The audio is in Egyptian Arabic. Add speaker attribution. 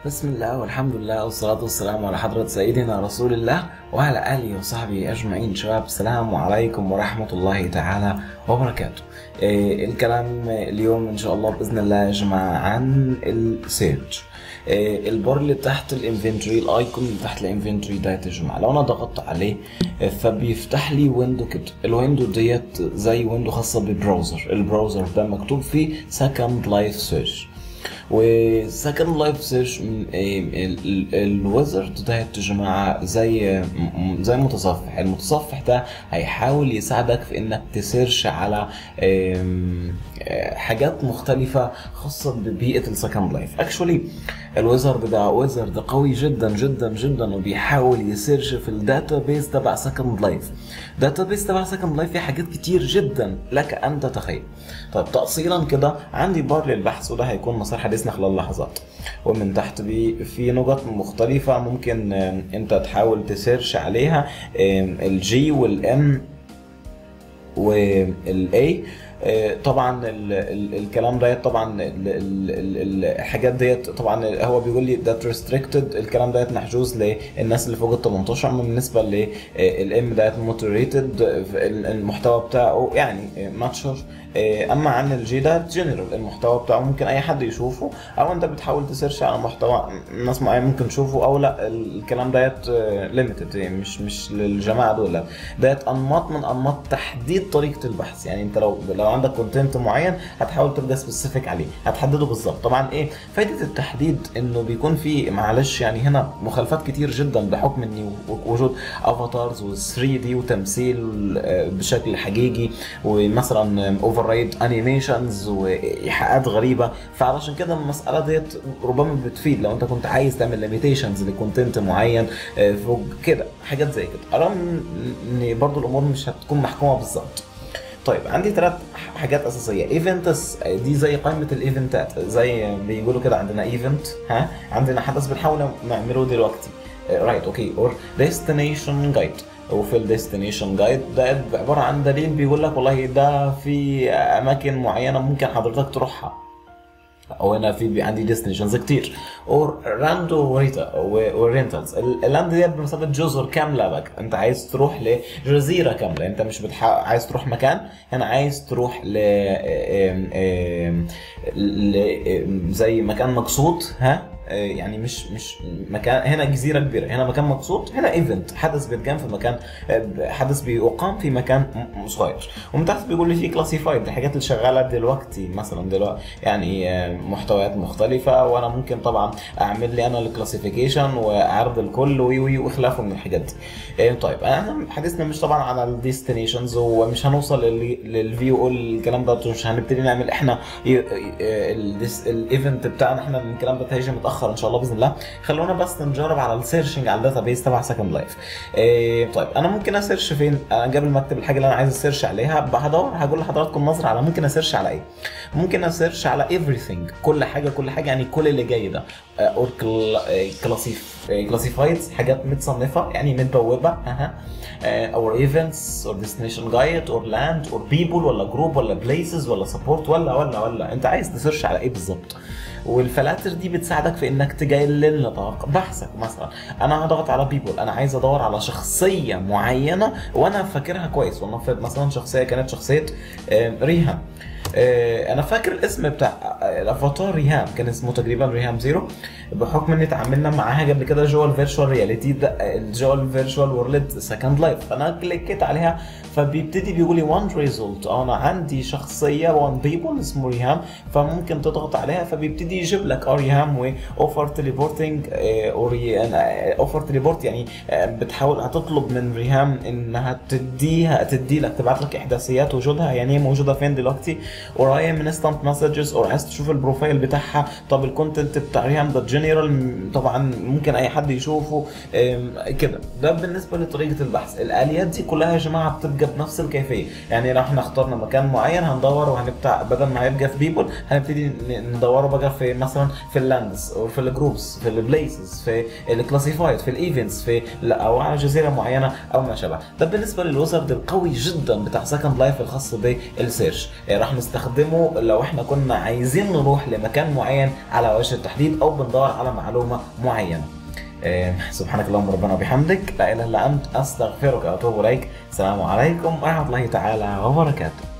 Speaker 1: بسم الله والحمد لله والصلاة والسلام على حضرة سيدنا رسول الله وعلى آله وصحبه أجمعين شباب السلام عليكم ورحمة الله تعالى وبركاته إيه الكلام اليوم إن شاء الله بإذن الله يا جماعة عن السيرش إيه البار اللي تحت الانفنتوري الايكون اللي تحت الانفنتوري ديت يا جماعه لو انا ضغطت عليه إيه، فبيفتح لي ويندو كده الويندو ديت زي ويندو خاصه بالبراوزر البراوزر ده مكتوب فيه سكند لايف سيرش وسكند لايف سيرش الويزرد ده يا جماعه زي م- زي متصفح المتصفح ده هيحاول يساعدك في انك تسيرش على آم، آه، حاجات مختلفه خاصه ببيئه السكند لايف اكشولي الويزرد ده ويزرد قوي جدا جدا جدا وبيحاول يسيرش في الداتا بيس تبع سكند لايف داتا بيس تبع سكند لايف فيه حاجات كتير جدا لك ان تتخيل طيب تأصيلا كده عندي بار للبحث وده هيكون مسار حديثنا خلال لحظات ومن تحت بي في نقط مختلفة ممكن آم، انت تحاول تسيرش عليها الجي والام والاي طبعا ال ال الكلام ديت طبعا ال ال ال الحاجات ديت طبعا هو بيقول لي ذات ريستريكتد الكلام ديت محجوز للناس اللي فوق ال 18 اما بالنسبه للام ديت موتوريتد المحتوى بتاعه يعني ماتشر اما عن الجي ده جنرال المحتوى بتاعه ممكن اي حد يشوفه او انت بتحاول تسيرش على محتوى ناس معين ممكن تشوفه او لا الكلام ديت ليميتد مش مش للجماعه دول لا ديت انماط من انماط تحديد طريقه البحث يعني انت لو لو عندك كونتنت معين هتحاول تبقى سبيسيفيك عليه هتحدده بالظبط طبعا ايه فائده التحديد انه بيكون في معلش يعني هنا مخالفات كتير جدا بحكم ان وجود افاتارز و3 دي وتمثيل آه، بشكل حقيقي ومثلا اوفر رايد انيميشنز وايحاءات غريبه فعلشان كده المساله ديت ربما بتفيد لو انت كنت عايز تعمل ليميتيشنز لكونتنت معين آه، فوق كده حاجات زي كده رغم ان برضو الامور مش هتكون محكومه بالظبط طيب عندي ثلاث حاجات اساسيه ايفنتس دي زي قائمه الايفنتات زي بيقولوا كده عندنا ايفنت ها عندنا حدث بنحاول نعمله دلوقتي رايت اوكي اور ديستنيشن جايد وفي الديستنيشن جايد ده عباره عن دليل بيقول لك والله ده في اماكن معينه ممكن حضرتك تروحها او انا في بي- عندي ديستنيشنز كتير اور راند وريتا ورينتالز اللاند ديت بمثابه جزر كامله بقى انت عايز تروح لجزيره كامله انت مش بتح... عايز تروح مكان هنا عايز تروح ل آم، آم، ل آم، زي مكان مقصود ها آه، يعني مش مش مكان هنا جزيره كبيره هنا مكان مقصود هنا ايفنت حدث بيتقام في مكان آه، حدث بيقام في مكان م- م- صغير ومن تحت بيقول لي في كلاسيفايد الحاجات اللي شغاله دلوقتي مثلا دلوقتي يعني آه، محتويات مختلفه وانا ممكن طبعا اعمل لي انا الكلاسيفيكيشن واعرض الكل وي وي وخلافه من الحاجات دي آه، طيب انا حديثنا مش طبعا على الديستنيشنز ومش هنوصل للفي او الكلام ده مش هنبتدي نعمل احنا الايفنت بتاعنا احنا الكلام ده هيجي متاخر ان شاء الله باذن الله خلونا بس نجرب على السيرشنج على الداتا بيس تبع سكند لايف إيه طيب انا ممكن اسيرش فين انا قبل ما اكتب الحاجه اللي انا عايز اسيرش عليها هدور هقول لحضراتكم نظره على ممكن اسيرش على ايه ممكن اسيرش على everything كل حاجه كل حاجه يعني كل اللي جاي ده اور كلاسيف كلاسيفايدز حاجات متصنفه يعني متبوبه اها اور ايفنتس اور ديستنيشن جايد اور لاند اور بيبل ولا جروب ولا بليسز ولا سبورت ولا ولا ولا انت عايز تسيرش على ايه بالظبط والفلاتر دي بتساعدك في انك تقلل نطاق بحثك مثلا انا هضغط على بيبول انا عايز ادور على شخصيه معينه وانا فاكرها كويس ولنفرض مثلا شخصيه كانت شخصيه آه، ريهام آه، انا فاكر الاسم بتاع آه، الافاتار ريهام كان اسمه تقريبا ريهام زيرو بحكم ان اتعاملنا معاها قبل كده جوه الفيرتشوال رياليتي جوه الفيرتشوال وورلد سكند لايف فانا كليكيت عليها فبيبتدي بيقول لي وان ريزولت انا عندي شخصيه وان بيبل اسمه ريهام فممكن تضغط عليها فبيبتدي يجيب لك اه ريهام واوفر تليبورتنج اوفر تليبورت يعني آه، بتحاول هتطلب من ريهام انها تديها تدي لك تبعت لك احداثيات وجودها يعني هي موجوده فين دلوقتي قريب من انستنت مسجز او عايز تشوف البروفايل بتاعها طب الكونتنت بتاع ريهام ده جنرال طبعا ممكن اي حد يشوفه آم، كده ده بالنسبه لطريقه البحث الاليات دي كلها يا جماعه بتبقى بنفس الكيفيه يعني لو احنا اخترنا مكان معين هندور وهنبتاع بدل ما هيبقى في بيبل هنبتدي ن- ندوره بقى في مثلا في اللاندز او في الجروبس في البليسز في الكلاسيفايد في الايفنتس في لا او على جزيره معينه او ما شابه ده بالنسبه للوزرد القوي جدا بتاع سكند لايف الخاص بالسيرش راح نست بنستخدمه لو احنا كنا عايزين نروح لمكان معين على وجه التحديد او بندور على معلومه معينه آه، سبحانك اللهم ربنا وبحمدك لا اله الا انت استغفرك واتوب اليك السلام عليكم ورحمه الله تعالى وبركاته